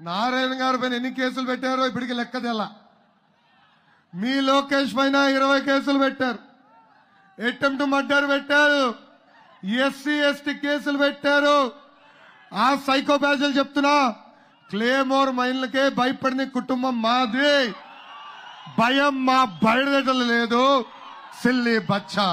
నారాయణ గారి పైన ఎన్ని కేసులు పెట్టారో ఇప్పటికి లెక్క తెల్ల మీ లోకేష్ పైన ఇరవై కేసులు పెట్టారు అటెంప్ట్ మర్డర్ పెట్టారు ఎస్సీ ఎస్టీ కేసులు పెట్టారు ఆ సైకో బ్యాజులు చెప్తున్నా క్లేమోర్ మైన్లకే భయపడిన కుటుంబం మాది భయం మా బయటదటలు లేదు సిల్లి బచ్చా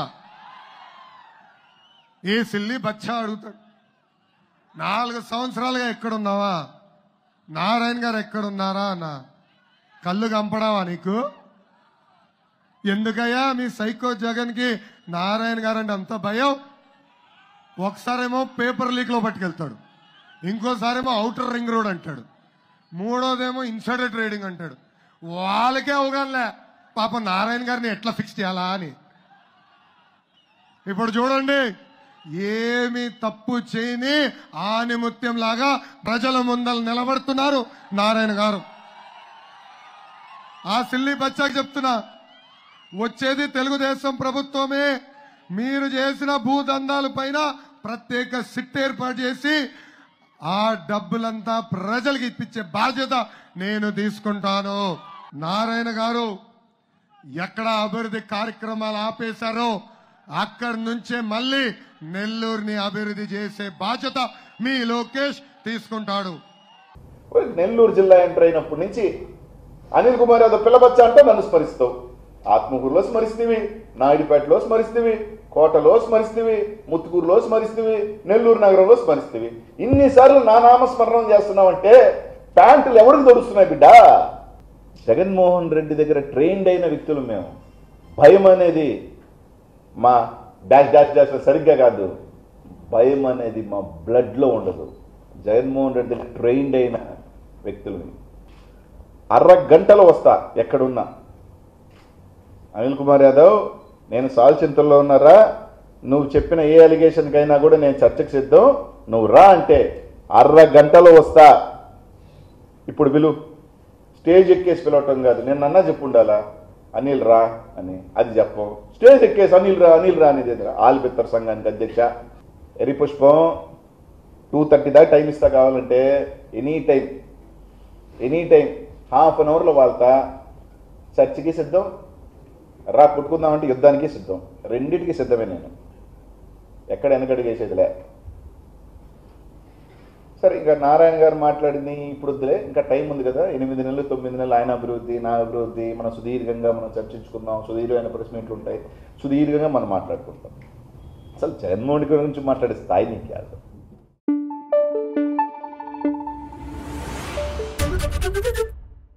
ఈ సిల్లి బచ్చా అడుగుతాడు నాలుగు సంవత్సరాలుగా ఎక్కడున్నావా నారాయణ గారు ఎక్కడున్నారా అన్న కళ్ళు కంపడావా నీకు ఎందుకయ్యా మీ సైకో జగన్ కి నారాయణ గారు అంటే అంత భయం ఒకసారేమో పేపర్ లీక్ లో పట్టుకెళ్తాడు ఇంకోసారేమో అవుటర్ రింగ్ రోడ్ అంటాడు మూడోదేమో ఇన్సైడర్ ట్రేడింగ్ అంటాడు వాళ్ళకే అవగానలే పాపం నారాయణ గారిని ఎట్లా ఫిక్స్ చేయాలా అని ఇప్పుడు చూడండి ఏమి తప్పు చేయని ఆనిముత్యం లాగా ప్రజల ముందర నిలబడుతున్నారు నారాయణ గారు ఆ సిల్లి బచ్చాకి చెప్తున్నా వచ్చేది తెలుగుదేశం ప్రభుత్వమే మీరు చేసిన భూదందాల పైన ప్రత్యేక సిట్ ఏర్పాటు చేసి ఆ డబ్బులంతా ప్రజలకు ఇప్పించే బాధ్యత నేను తీసుకుంటాను నారాయణ గారు ఎక్కడ అభివృద్ధి కార్యక్రమాలు ఆపేశారో అక్కడి నుంచే మళ్ళీ నెల్లూరుని అభివృద్ధి చేసే బాధ్యత మీ లోకేష్ తీసుకుంటాడు నెల్లూరు జిల్లా ఎంటర్ అయినప్పటి నుంచి అనిల్ కుమార్ యాదవ్ పిల్లబచ్చ అంటే నన్ను స్మరిస్తావు ఆత్మకూరులో స్మరిస్తేవి నాయుడుపేటలో స్మరిస్తేవి కోటలో స్మరిస్తేవి ముత్తుకూరులో స్మరిస్తేవి నెల్లూరు నగరంలో స్మరిస్తేవి ఇన్నిసార్లు నా నామస్మరణం చేస్తున్నావంటే ప్యాంటులు ఎవరికి దొరుకుతున్నాయి బిడ్డ జగన్మోహన్ రెడ్డి దగ్గర ట్రైన్డ్ అయిన వ్యక్తులు మేము భయం అనేది మా డాష్ డాష్ డాష్ సరిగ్గా కాదు భయం అనేది మా బ్లడ్లో ఉండదు జగన్మోహన్ రెడ్డి దగ్గర ట్రైన్డ్ అయిన వ్యక్తులు మేము. అర్ర గంటలో వస్తా ఎక్కడున్నా అనిల్ కుమార్ యాదవ్ నేను సాల్చింతల్లో ఉన్నారా నువ్వు చెప్పిన ఏ అలిగేషన్కైనా కూడా నేను చర్చకు సిద్ధం నువ్వు రా అంటే అర్ర గంటలో వస్తా ఇప్పుడు పిలు స్టేజ్ ఎక్కేసి పిలవటం కాదు నేను అన్నా చెప్పుండాలా అనిల్ రా అని అది చెప్పం స్టేజ్ ఎక్కేసి అనిల్ రా అనిల్ రా అనేది ఆల్బిత్తర్ సంఘానికి అధ్యక్ష ఎరి పుష్పం టూ థర్టీ దాకా టైం ఇస్తా కావాలంటే any time any time half an అవర్లో వాళ్తా చర్చికి సిద్ధం రా కొట్టుకుందామంటే యుద్ధానికి సిద్ధం రెండింటికి సిద్ధమే నేను ఎక్కడ వెనకడిగేసేదిలే సరే ఇంకా నారాయణ గారు మాట్లాడింది ఇప్పుడు వద్దులే ఇంకా టైం ఉంది కదా ఎనిమిది నెలలు తొమ్మిది నెలలు ఆయన అభివృద్ధి నా అభివృద్ధి మనం సుదీర్ఘంగా మనం చర్చించుకుందాం సుదీర్ఘమైన ప్రెస్ మీట్లు ఉంటాయి సుదీర్ఘంగా మనం మాట్లాడుకుంటాం అసలు జగన్మోహన్ రెడ్డి గురించి మాట్లాడే స్థాయి నీకు కాదు Thank you.